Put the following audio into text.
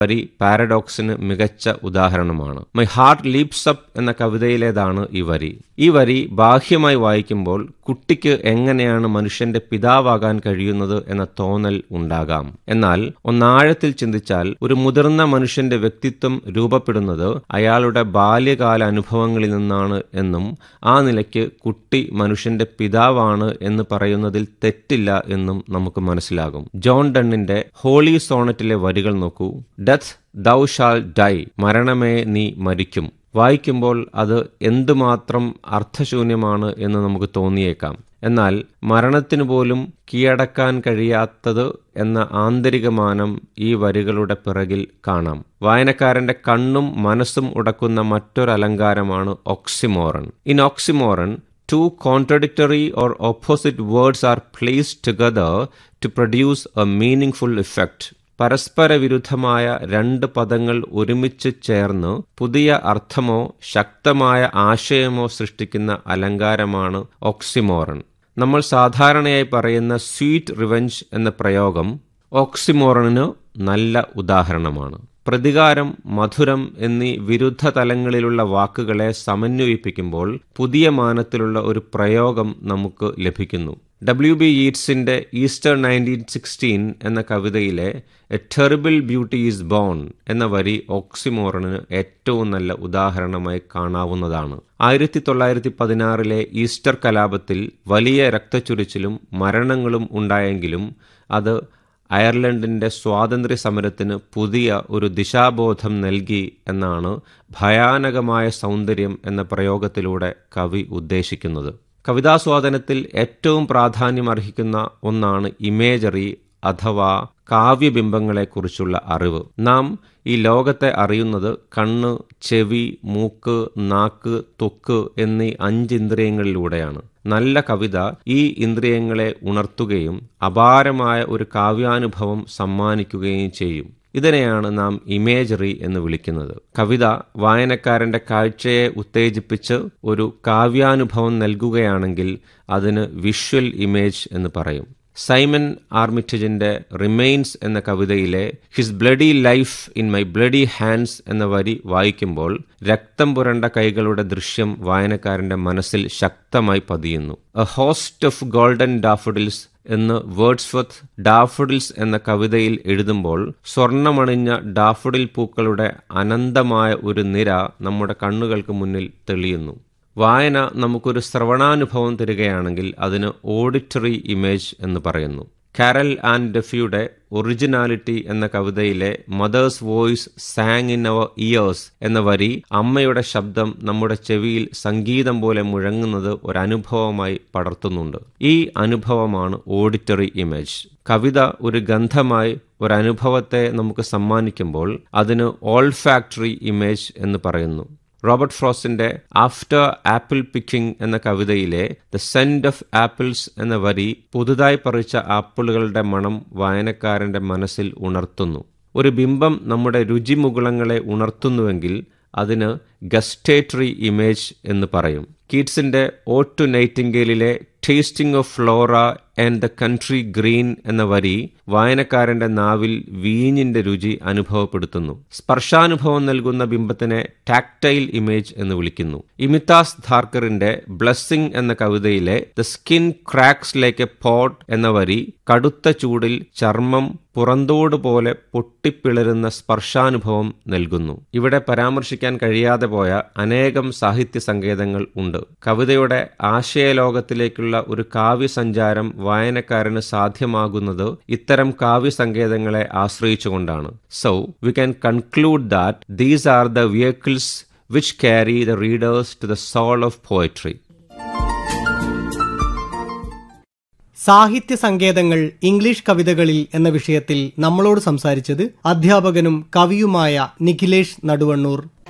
വരി പാരഡോക്സിന് മികച്ച ഉദാഹരണമാണ് മൈ ഹാർട്ട് ലീപ്സ് അപ്പ് എന്ന കവിതയിലേതാണ് ഈ വരി ഈ വരി ബാഹ്യമായി വായിക്കുമ്പോൾ കുട്ടിക്ക് എങ്ങനെയാണ് മനുഷ്യന്റെ പിതാവാകാൻ കഴിയുന്നത് എന്ന തോന്നൽ ഉണ്ടാകാം എന്നാൽ ഒന്നാഴത്തിൽ ചിന്തിച്ചാൽ ഒരു മുതിർന്ന മനുഷ്യന്റെ വ്യക്തിത്വം രൂപപ്പെടുന്നത് അയാളുടെ ബാല്യകാല അനുഭവങ്ങളിൽ നിന്നാണ് എന്നും ആ നിലയ്ക്ക് കുട്ടി മനുഷ്യന്റെ പിതാവാണ് എന്ന് പറയുന്നതിൽ തെറ്റില്ല എന്നും നമുക്ക് മനസ്സിലാകും ജോൺ ഡണ്ണിന്റെ ഹോളി സോണറ്റിലെ വരികൾ നോക്കൂ ഡെത്ത് ദൗ ഷാൽ ഡൈ മരണമേ നീ മരിക്കും വായിക്കുമ്പോൾ അത് എന്തുമാത്രം അർത്ഥശൂന്യമാണ് എന്ന് നമുക്ക് തോന്നിയേക്കാം എന്നാൽ മരണത്തിനു പോലും കീഴടക്കാൻ കഴിയാത്തത് എന്ന ആന്തരികമാനം ഈ വരികളുടെ പിറകിൽ കാണാം വായനക്കാരന്റെ കണ്ണും മനസ്സും ഉടക്കുന്ന മറ്റൊരലങ്കാരമാണ് oxymoron in oxymoron two contradictory or opposite words are placed together to produce a meaningful effect. പരസ്പര വിരുദ്ധമായ രണ്ട് പദങ്ങൾ ഒരുമിച്ച് ചേർന്ന് പുതിയ അർത്ഥമോ ശക്തമായ ആശയമോ സൃഷ്ടിക്കുന്ന അലങ്കാരമാണ് ഓക്സിമോറൻ നമ്മൾ സാധാരണയായി പറയുന്ന സ്വീറ്റ് റിവെഞ്ച് എന്ന പ്രയോഗം ഓക്സിമോറണിന് നല്ല ഉദാഹരണമാണ് പ്രതികാരം മധുരം എന്നീ വിരുദ്ധ തലങ്ങളിലുള്ള വാക്കുകളെ സമന്വയിപ്പിക്കുമ്പോൾ പുതിയ മാനത്തിലുള്ള ഒരു പ്രയോഗം നമുക്ക് ലഭിക്കുന്നു ഡബ്ല്യു ബി ഈറ്റ്സിന്റെ ഈസ്റ്റർ നയൻറ്റീൻ സിക്സ്റ്റീൻ എന്ന കവിതയിലെ a terrible beauty is born എന്ന വരി ഓക്സിമോറണിന് ഏറ്റവും നല്ല ഉദാഹരണമായി കാണാവുന്നതാണ് ആയിരത്തി തൊള്ളായിരത്തി പതിനാറിലെ ഈസ്റ്റർ കലാപത്തിൽ വലിയ രക്തച്ചൊരിച്ചിലും മരണങ്ങളും ഉണ്ടായെങ്കിലും അത് അയർലൻഡിന്റെ സ്വാതന്ത്ര്യ സമരത്തിന് പുതിയ ഒരു ദിശാബോധം നൽകി എന്നാണ് ഭയാനകമായ സൗന്ദര്യം എന്ന പ്രയോഗത്തിലൂടെ കവി ഉദ്ദേശിക്കുന്നത് കവിതാസ്വാദനത്തിൽ ഏറ്റവും പ്രാധാന്യം അർഹിക്കുന്ന ഒന്നാണ് ഇമേജറി അഥവാ കാവ്യബിംബങ്ങളെക്കുറിച്ചുള്ള അറിവ് നാം ഈ ലോകത്തെ അറിയുന്നത് കണ്ണ് ചെവി മൂക്ക് നാക്ക് ത്വക്ക് എന്നീ അഞ്ചിന്ദ്രിയങ്ങളിലൂടെയാണ് നല്ല കവിത ഈ ഇന്ദ്രിയങ്ങളെ ഉണർത്തുകയും അപാരമായ ഒരു കാവ്യാനുഭവം സമ്മാനിക്കുകയും ചെയ്യും ഇതിനെയാണ് നാം ഇമേജറി എന്ന് വിളിക്കുന്നത് കവിത വായനക്കാരന്റെ കാഴ്ചയെ ഉത്തേജിപ്പിച്ച് ഒരു കാവ്യാനുഭവം നൽകുകയാണെങ്കിൽ അതിന് വിഷ്വൽ ഇമേജ് എന്ന് പറയും സൈമൺ ആർമിറ്റജിന്റെ റിമെയിൻസ് എന്ന കവിതയിലെ his bloody life in my bloody hands എന്ന വരി വായിക്കുമ്പോൾ രക്തം പുരണ്ട കൈകളുടെ ദൃശ്യം വായനക്കാരന്റെ മനസ്സിൽ ശക്തമായി പതിയുന്നു a host of golden daffodils എന്ന് വേർഡ്സ്വത്ത് ഡാഫഡിൽസ് എന്ന കവിതയിൽ എഴുതുമ്പോൾ സ്വർണമണിഞ്ഞ ഡാഫഡിൽ പൂക്കളുടെ അനന്തമായ ഒരു നിര നമ്മുടെ കണ്ണുകൾക്ക് മുന്നിൽ തെളിയുന്നു വായന നമുക്കൊരു ശ്രവണാനുഭവം തരികയാണെങ്കിൽ അതിന് ഓഡിറ്ററി ഇമേജ് എന്ന് പറയുന്നു കാരൽ ആൻഡ് ഡെഫിയുടെ ഒറിജിനാലിറ്റി എന്ന കവിതയിലെ mother's voice sang in our ears എന്ന വരി അമ്മയുടെ ശബ്ദം നമ്മുടെ ചെവിയിൽ സംഗീതം പോലെ മുഴങ്ങുന്നത് ഒരനുഭവമായി പടർത്തുന്നുണ്ട് ഈ അനുഭവമാണ് ഓഡിറ്ററി ഇമേജ് കവിത ഒരു ഗന്ധമായി ഒരനുഭവത്തെ നമുക്ക് സമ്മാനിക്കുമ്പോൾ അതിന് ഓൾ ഫാക്ടറി ഇമേജ് എന്ന് പറയുന്നു റോബർട്ട് ഫ്രോസ്റ്റിന്റെ ആഫ്റ്റർ ആപ്പിൾ പിക്കിംഗ് എന്ന കവിതയിലെ ദ സെൻഡ് ഓഫ് ആപ്പിൾസ് എന്ന വരി പുതുതായി പറിച്ച ആപ്പിളുകളുടെ മണം വായനക്കാരന്റെ മനസ്സിൽ ഉണർത്തുന്നു ഒരു ബിംബം നമ്മുടെ രുചിമുകുളങ്ങളെ ഉണർത്തുന്നുവെങ്കിൽ അതിന് ഗസ്റ്റേറ്ററി ഇമേജ് എന്ന് പറയും കീറ്റ്സിന്റെ ഓ ടു നൈറ്റിംഗേലിലെ tasting of Flora and the country green എന്ന വരി വായനക്കാരന്റെ നാവിൽ വീഞ്ഞിന്റെ രുചി അനുഭവപ്പെടുത്തുന്നു സ്പർശാനുഭവം നൽകുന്ന ബിംബത്തിനെ ടാക്ടൈൽ ഇമേജ് എന്ന് വിളിക്കുന്നു ഇമിതാസ് ധാർക്കറിന്റെ ബ്ലസ്സിംഗ് എന്ന കവിതയിലെ the skin cracks like a pot എന്ന വരി കടുത്ത ചൂടിൽ ചർമ്മം പുറന്തോട് പോലെ പൊട്ടിപ്പിളരുന്ന സ്പർശാനുഭവം നൽകുന്നു ഇവിടെ പരാമർശിക്കാൻ കഴിയാതെ പോയ അനേകം സാഹിത്യ സങ്കേതങ്ങൾ ഉണ്ട് കവിതയുടെ ആശയലോകത്തിലേക്കുള്ള ഒരു കാവ്യസഞ്ചാരം വായനക്കാരന് സാധ്യമാകുന്നത് ഇത്തരം കാവ്യസങ്കേതങ്ങളെ ആശ്രയിച്ചുകൊണ്ടാണ് so we can conclude that these are the vehicles which carry the readers to the soul of poetry സാഹിത്യ സങ്കേതങ്ങൾ ഇംഗ്ലീഷ് കവിതകളിൽ എന്ന വിഷയത്തിൽ നമ്മളോട് സംസാരിച്ചത് അധ്യാപകനും കവിയുമായ നിഖിലേഷ് നടുവണ്ണൂർ